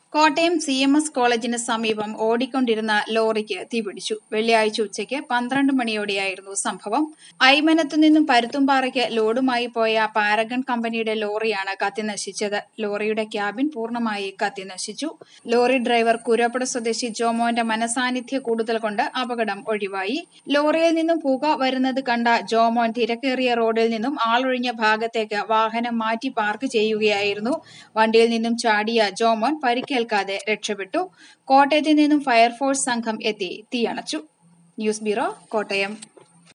Kottayam C M S കോളേജിന് സമീപം ഓടിക്കൊണ്ടിരുന്ന ലോറിക്ക് തീപിടിച്ചു വെള്ളിയാഴ്ച ഉച്ചയ്ക്ക് പന്ത്രണ്ട് മണിയോടെയായിരുന്നു സംഭവം ഐമനത്തു നിന്നും പരുത്തുംപാറയ്ക്ക് ലോഡുമായി പോയ പാരഗൺ കമ്പനിയുടെ ലോറിയാണ് കത്തിനശിച്ചത് ലോറിയുടെ ക്യാബിൻ പൂർണ്ണമായി കത്തിനശിച്ചു ലോറി ഡ്രൈവർ കുരപ്പുഴ സ്വദേശി ജോമോന്റെ മനസാന്നിധ്യ കൂടുതൽ കൊണ്ട് അപകടം ഒഴിവായി ലോറിയിൽ നിന്നും പുക വരുന്നത് കണ്ട ജോമോൻ തിരക്കേറിയ റോഡിൽ നിന്നും ആളൊഴിഞ്ഞ ഭാഗത്തേക്ക് വാഹനം മാറ്റി പാർക്ക് ചെയ്യുകയായിരുന്നു വണ്ടിയിൽ നിന്നും ചാടിയ ജോമോൻ പരിക്കേൽക്കാതെ രക്ഷപ്പെട്ടു കോട്ടയത്ത് നിന്നും ഫയർഫോഴ്സ് സംഘം എത്തി തീയണച്ചു ന്യൂസ് ബ്യൂറോ കോട്ടയം